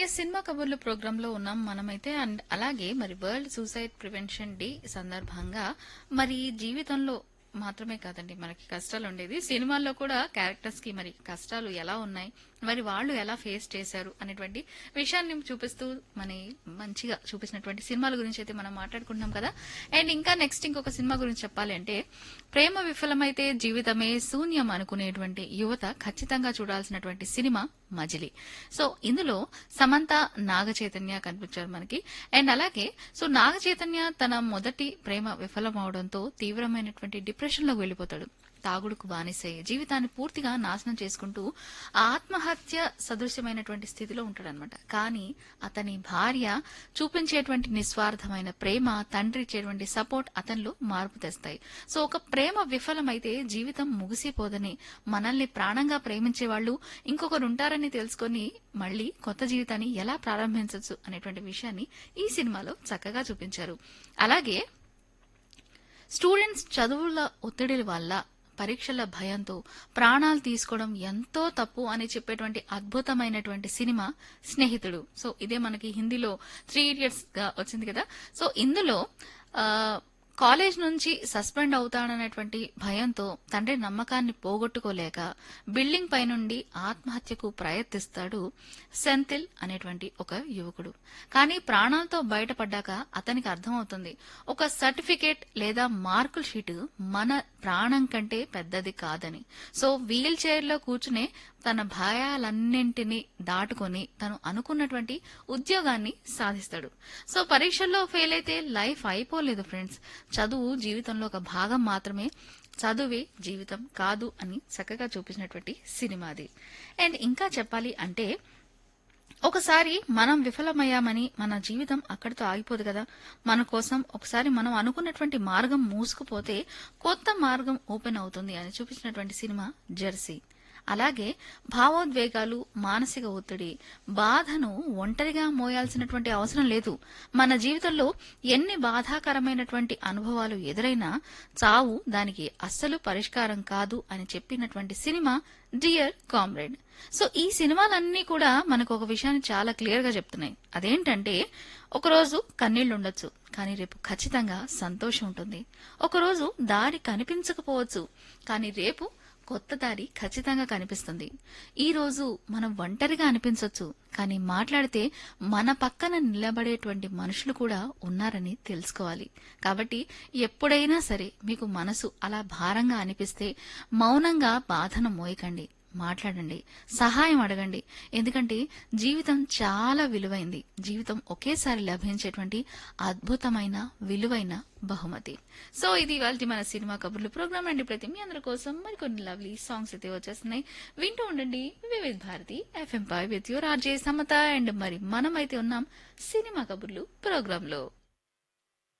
cinema కబుర్లు programme లో ఉన్నాం మనమైతే అండ్ అలాగే మరి వరల్డ్ సూసైడ్ ప్రివెన్షన్ డే సందర్భంగా మరి జీవితంలో మాత్రమే కాదండి మనకి కష్టాలు ఉండేది సినిమాల్లో కూడా క్యారెక్టర్స్ కి మరి కష్టాలు ఎలా ఉన్నాయి మరి వాళ్ళు ఎలా ఫేస్ చేశారు అనేటువంటి విషయాన్ని చూపిస్తూ మన మంచిగా చూపించినటువంటి సినిమాల గురించి అయితే మనం మాట్లాడుకుంటున్నాం కదా అండ్ ఇంకా నెక్స్ట్ ఇంకొక సినిమా గురించి చెప్పాలి అంటే ప్రేమ విఫలమైతే జీవితమే శూన్యం అనుకునేటువంటి యువత ఖచ్చితంగా చూడాల్సినటువంటి సినిమా మజిలీ సో ఇందులో సమంత నాగ చైతన్య కనిపించారు మనకి అండ్ అలాగే సో నాగ చైతన్య తన మొదటి ప్రేమ విఫలమవడంతో తీవ్రమైనటువంటి డిప్రెషన్ లోకి వెళ్లిపోతాడు తాగుడుకు బానిసై జీవితాన్ని పూర్తిగా నాశనం చేసుకుంటూ ఆత్మహత్య సదృశ్యమైనటువంటి స్థితిలో ఉంటాడనమాట కానీ అతని భార్య చూపించేటువంటి నిస్వార్థమైన ప్రేమ తండ్రి ఇచ్చేటువంటి సపోర్ట్ అతనిలో మార్పు తెస్తాయి సో ఒక ప్రేమ విఫలమైతే జీవితం ముగిసిపోదని మనల్ని ప్రాణంగా ప్రేమించే వాళ్ళు ఇంకొకరు ఉంటారని తెలుసుకొని మళ్ళీ కొత్త జీవితాన్ని ఎలా ప్రారంభించవచ్చు అనేటువంటి విషయాన్ని ఈ సినిమాలో చక్కగా చూపించారు అలాగే స్టూడెంట్స్ చదువుల ఒత్తిడి వల్ల పరీక్షల భయంతో ప్రాణాలు తీసుకోవడం ఎంతో తప్పు అని చెప్పేటువంటి అద్భుతమైనటువంటి సినిమా స్నేహితుడు సో ఇదే మనకి హిందీలో త్రీ ఇడియట్స్ గా వచ్చింది కదా సో ఇందులో ఆ, కాలేజ్ నుంచి సస్పెండ్ అవుతాడనేటువంటి భయంతో తండ్రి నమ్మకాన్ని పోగొట్టుకోలేక బిల్డింగ్ పై నుండి ఆత్మహత్యకు ప్రయత్నిస్తాడు సెంథిల్ అనేటువంటి ఒక యువకుడు కానీ ప్రాణాలతో బయటపడ్డాక అతనికి అర్థమవుతుంది ఒక సర్టిఫికేట్ లేదా మార్కుల షీట్ మన ప్రాణం కంటే పెద్దది కాదని సో వీల్ చైర్ లో కూర్చునే తన భయాలన్నింటినీ దాటుకొని తను అనుకున్నటువంటి ఉద్యోగాన్ని సాధిస్తాడు సో పరీక్షల్లో ఫెయిల్ అయితే లైఫ్ అయిపోలేదు ఫ్రెండ్స్ చదువు జీవితంలో ఒక భాగం మాత్రమే చదువే జీవితం కాదు అని చక్కగా చూపించినటువంటి సినిమా అది అండ్ ఇంకా చెప్పాలి అంటే ఒకసారి మనం విఫలమయ్యామని మన జీవితం అక్కడితో ఆగిపోదు కదా మన కోసం ఒకసారి మనం అనుకున్నటువంటి మార్గం మూసుకుపోతే కొత్త మార్గం ఓపెన్ అవుతుంది అని చూపించినటువంటి సినిమా జెర్సీ అలాగే భావోద్వేగాలు మానసిక ఒత్తిడి బాధను ఒంటరిగా మోయాల్సినటువంటి అవసరం లేదు మన జీవితంలో ఎన్ని బాధాకరమైనటువంటి అనుభవాలు ఎదురైనా చావు దానికి అస్సలు పరిష్కారం కాదు అని చెప్పినటువంటి సినిమా డియర్ కామ్రేడ్ సో ఈ సినిమాలన్నీ కూడా మనకు ఒక విషయాన్ని చాలా క్లియర్ గా చెప్తున్నాయి అదేంటంటే ఒకరోజు కన్నీళ్లు ఉండొచ్చు కానీ రేపు ఖచ్చితంగా సంతోషం ఉంటుంది ఒకరోజు దారి కనిపించకపోవచ్చు కానీ రేపు కొత్త దారి ఖచ్చితంగా కనిపిస్తుంది ఈ రోజు మనం ఒంటరిగా అనిపించవచ్చు కానీ మాట్లాడితే మన పక్కన నిలబడేటువంటి మనుషులు కూడా ఉన్నారని తెలుసుకోవాలి కాబట్టి ఎప్పుడైనా సరే మీకు మనసు అలా భారంగా అనిపిస్తే మౌనంగా బాధను మోయకండి మాట్లాడండి సహాయం అడగండి ఎందుకంటే జీవితం చాలా విలువైంది జీవితం ఒకేసారి లభించేటువంటి అద్భుతమైన విలువైన బహుమతి సో ఇది ఇవాళ మన సినిమా కబుర్లు ప్రోగ్రామ్ అండి ప్రతి మీ అందరి కోసం మరికొన్ని లవ్లీ సాంగ్స్ అయితే వచ్చేస్తున్నాయి వింటూ ఉండండి వివిధ భారతి ఎఫ్ఎం పై with your RJ Samatha and మరి మనమైతే ఉన్నాం సినిమా కబుర్లు ప్రోగ్రామ్ లో